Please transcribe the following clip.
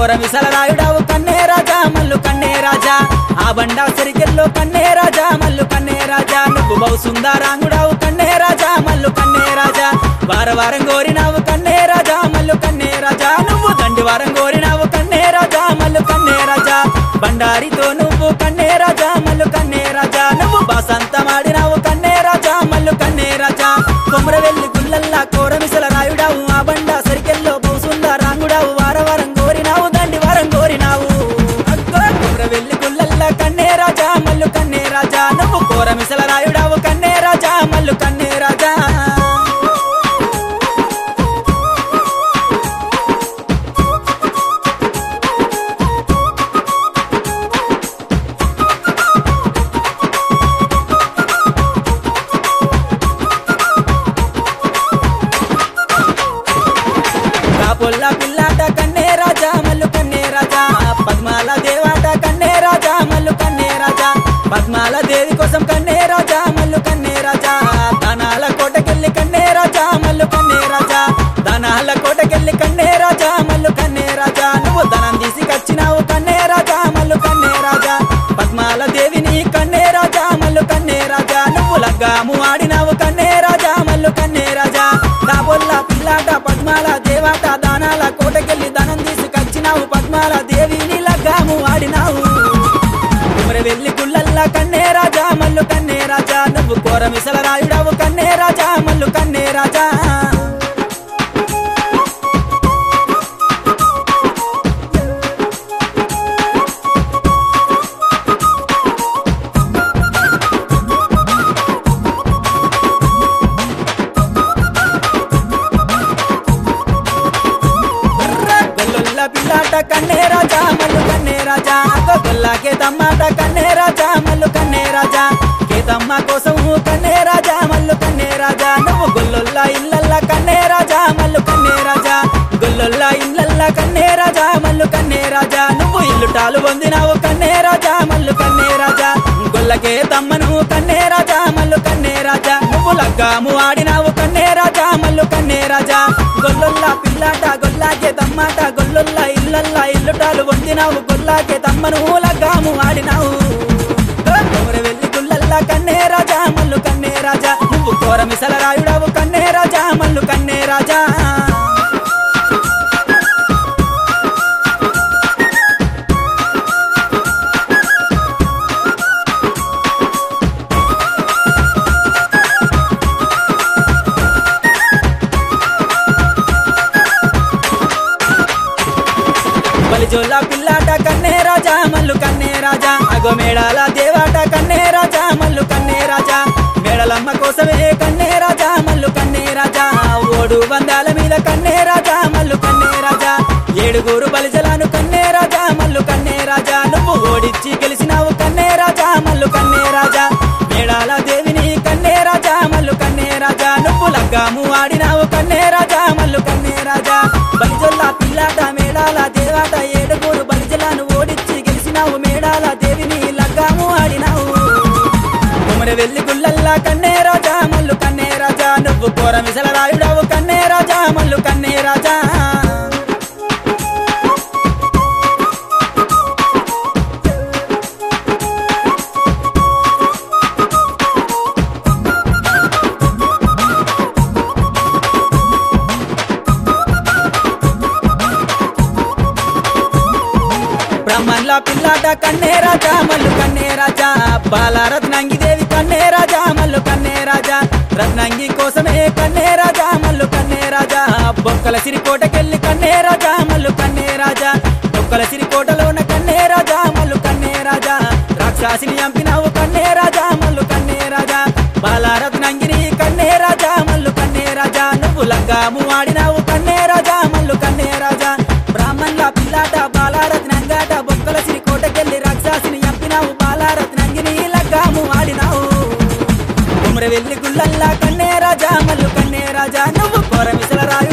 కోర మిసల రాయుడావు కన్నే రాజా మల్లు కన్నే రాజా ఆ బండా సరికెల్లో కన్నే రాజా మల్లు కన్నే రాజా నువ్వు బహు సుందరాంగుడావు కన్నే రాజా మల్లు కన్నే రాజా వార వారం కోరినావు కన్నే రాజా మల్లు కన్నే రాజా నువ్వు దండి వారం కోరినావు కన్నే రాజా మల్లు కన్నే రాజా బండారితో నువ్వు కన్నే రాజా మల్లు కన్నే రాజా నువ్వు బాసంతమాడినావు కన్నే రాజా మల్లు కన్నే రాజా కొమర వెళ్ళి గుల్లల్లా కోరమిసల రాయుడావు ఆ బండ సరికెల్లో బౌసుంద రాంగుడావు వార వారం కోరినావు దండి వారం కోరినావు అగ్గో కొమర వెళ్ళి గుల్లల్లా కన్నే రాజా మల్లు కన్నే రాజా నువ్వు కోరమిసల రాయుడావు కన్నే రాజా మల్లు కన్నే రాజా కాపుల్ల పిల్లాట కన్నే రాజా మల్లు కన్నే రాజా పద్మాల దేవాట కన్నే రాజా మల్లు కన్నే రాజా పద్మాల దేవి కోసం కన్నే రాజా మల్లు కన్నే రాజా దానాల కోటకెళ్ళి కన్నే రాజా మల్లు కన్నే రాజా దానాల కోటకెళ్ళి కన్నే రాజా మల్లు కన్నే రాజా నువ్వు ధనం తీసి కచ్చినావు కన్నే రాజా మల్లు కన్నే రాజా పద్మాల దేవిని కన్నే రాజా మల్లు కన్నే రాజా నువ్వు లగ్గాము ఆడినావు కన్నే రాజా మల్లు కన్నే రాజా కాబొల్ల పిల్లాట పద్మాల దేవాట దానాల కోటకెళ్ళి ధనం తీసి కచ్చినావు పద్మాల దేవిని లగ్గాము ఆడినావు కుమరి వెళ్ళి గుళ్ళల్లా కన్నే రాజా మల్లు కన్నే రాజా నువ్వు కోర మిసల రాయుడావు కన్నే రాజా మల్లు కన్నే రాజా గొల్లొల్ల పిల్లాట కన్నే రాజా మల్లు కన్నే రాజా గొల్లకే తమ్మాట కన్నే రాజా మల్లు కన్నే రాజా కేతమ్మ కోసం కన్నే రాజా మల్లు కన్నే రాజా నువ్వు గొల్లొల్ల ఇల్లల్ల కన్నే రాజా మల్లు కన్నే రాజా గొల్లొల్ల ఇల్లల్ల కన్నే రాజా మల్లు కన్నే రాజా నువ్వు ఇల్లుటాలు పొందినావు కన్నే రాజా మల్లు కన్నే రాజా గొల్లకే తమ్మను కన్నే రాజా మల్లు కన్నే రాజా నువ్వు లగ్గాము ఆడినావు కన్నే రాజా మల్లు కన్నే రాజా గొల్లొల్ల పిల్లాట గొల్లాకే తమ్మాట గొల్లొల్ల ఇల్లల్ల ఇల్లుటాలు పొందినావు గొల్లాకే తమ్మను లగ్గాము ఆడినావు కోర వెళ్ళి గుల్లల్లా కన్నే రాజా మల్లు కన్నే రాజా నువ్వు కోర మిసల రాయుడావు కన్నే రాజా మల్లు కన్నే రాజా బలిజోల్ల పిల్లాట కన్నే రాజా మల్లు కన్నే రాజా అగో మేడాల దేవాట కన్నే రాజా మల్లు కన్నే రాజా మేడలమ్మ కోసమే కన్నే రాజా మల్లు కన్నే రాజా ఓడు బందాల మీద కన్నే రాజా మల్లు కన్నే రాజా ఏడుగురు బలిజలాను కన్నే రాజా మల్లు కన్నే రాజా నువ్వు ఓడిచ్చి గెలిచినావు కన్నే రాజా మల్లు కన్నే రాజా మేడాల దేవిని కన్నే రాజా మల్లు కన్నే రాజా నువ్వు లగ్గాము ఆడినావు కన్నే రాజా మల్లు కన్నే రాజా బలిజొల్ల పిల్లాట మేడాల దేవాట ఏడుగురు బలిజలను ఓడిచ్చి గెలిచినావు మేడాల దేవిని లగ్గాము ఆడినావు కుమరి వెళ్ళి గుల్లల్లా కన్నే రాజా మల్లు కన్నే రాజా నువ్వు కోర మిసల రాయుడావు కన్నే రాజా మల్లు కన్నే రాజా బ్రహ్మన్ల పిల్లాట కన్నే రాజా మల్లు కన్నే రాజా బాల రత్నంగి దేవి కన్నే రాజా మల్లు కన్నే రాజా రత్నంగి కోసమే కన్నే రాజా మల్లు కన్నే రాజా బొక్కల సిరికోటకెళ్ళి కన్నే రాజా మల్లు కన్నే రాజా బొక్కల సిరికోటలోన కన్నే రాజా మల్లు కన్నే రాజా రాక్షసిని చంపినావు కన్నే రాజా మల్లు కన్నే రాజా బాల రత్నంగిని కన్నే రాజా మల్లు కన్నే రాజా నువ్వు లంగాము ఆడినావు కన్నే రాజా మల్లు కన్నే రాజా బ్రాహ్మణుల పిల్లాట బాలారత్నంగాట బొక్కల సిరి కోటకెళ్ళి రాక్షసిని చంపినావు బాలారత్నంగిని లగ్గాము ఆడినావు కుమర వెళ్ళి గుళ్ళల్లా కన్నే రాజా మల్లు కన్నే రాజా నువ్వు కోర మిసల రాయు